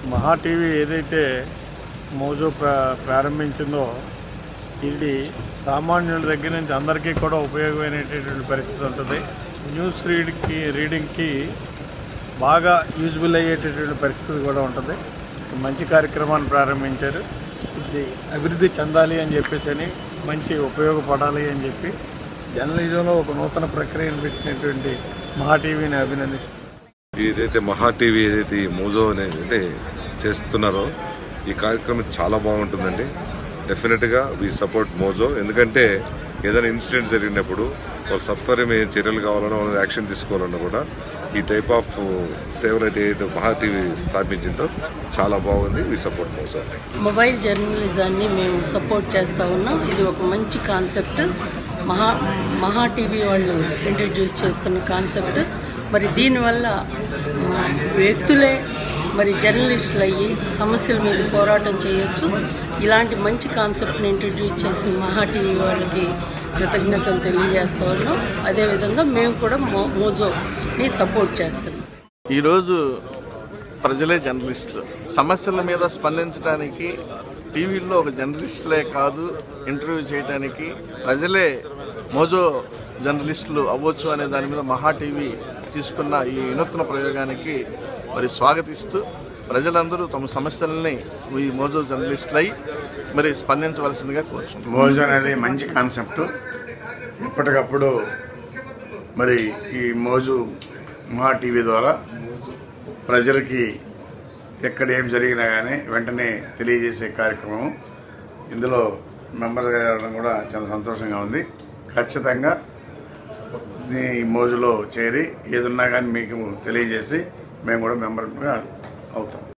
మహా టీవీ ఏదైతే మోజో ప్రా ప్రారంభించిందో ఇది సామాన్యుల దగ్గర నుంచి అందరికీ కూడా ఉపయోగమైనటువంటి పరిస్థితి ఉంటుంది న్యూస్ రీడ్కి రీడింగ్కి బాగా యూజ్ఫుల్ అయ్యేటటువంటి పరిస్థితి కూడా ఉంటుంది మంచి కార్యక్రమాన్ని ప్రారంభించారు ఇది అభివృద్ధి చెందాలి అని చెప్పేసి అని మంచి ఉపయోగపడాలి అని చెప్పి జర్నలిజంలో ఒక నూతన ప్రక్రియను పెట్టినటువంటి మహా టీవీని అభినందిస్తున్నాను ఏదైతే మహా టీవీ ఏదైతే ఈ మోజో అనేది అంటే చేస్తున్నారో ఈ కార్యక్రమం చాలా బాగుంటుందండి డెఫినెట్గా వీ సపోర్ట్ మోజో ఎందుకంటే ఏదైనా ఇన్సిడెంట్ జరిగినప్పుడు వాళ్ళు సత్వరం ఏ చర్యలు కావాలన్నా వాళ్ళు యాక్షన్ తీసుకోవాలన్నా కూడా ఈ టైప్ ఆఫ్ సేవలు అయితే ఏదైతే మహా టీవీ స్థాపించిందో చాలా బాగుంది వీ సపోర్ట్ మోజో మొబైల్ జర్నలిజాన్ని మేము సపోర్ట్ చేస్తూ ఉన్నాం ఇది ఒక మంచి కాన్సెప్ట్ మహా మహా టీవీ వాళ్ళు ఇంట్రడ్యూస్ చేస్తున్న కాన్సెప్ట్ మరి దీనివల్ల ఆ, వ్యక్తులే మరి జర్నలిస్టులు అయ్యి సమస్యల మీద పోరాటం చేయొచ్చు ఇలాంటి మంచి కాన్సెప్ట్ని ఇంట్రడ్యూస్ చేసిన మహా టీవీ వాళ్ళకి కృతజ్ఞతలు తెలియజేస్తూ ఉన్నాం అదేవిధంగా మేము కూడా మో మోజోని సపోర్ట్ చేస్తున్నాం ఈరోజు ప్రజలే జర్నలిస్టులు సమస్యల మీద స్పందించడానికి టీవీల్లో ఒక జర్నలిస్టులే కాదు ఇంటర్వ్యూ చేయడానికి ప్రజలే మోజో జర్నలిస్టులు అవ్వచ్చు అనే దాని మీద మహా టీవీ తీసుకున్న ఈ వినూత్న ప్రయోగానికి మరి స్వాగతిస్తూ ప్రజలందరూ తమ సమస్యలని ఈ మోజో జర్నలిస్టులై మరి స్పందించవలసిందిగా కోరుచున్నాం మోజు అనేది మంచి కాన్సెప్ట్ ఎప్పటికప్పుడు మరి ఈ మోజు మా టీవీ ద్వారా ప్రజలకి ఎక్కడ ఏం జరిగినా కానీ వెంటనే తెలియజేసే కార్యక్రమం ఇందులో మెంబర్ కావడం కూడా చాలా సంతోషంగా ఉంది ఖచ్చితంగా ఈ మోజులో చేరి ఏదున్నా కానీ మీకు తెలియజేసి మేము కూడా మెంబర్గా అవుతాం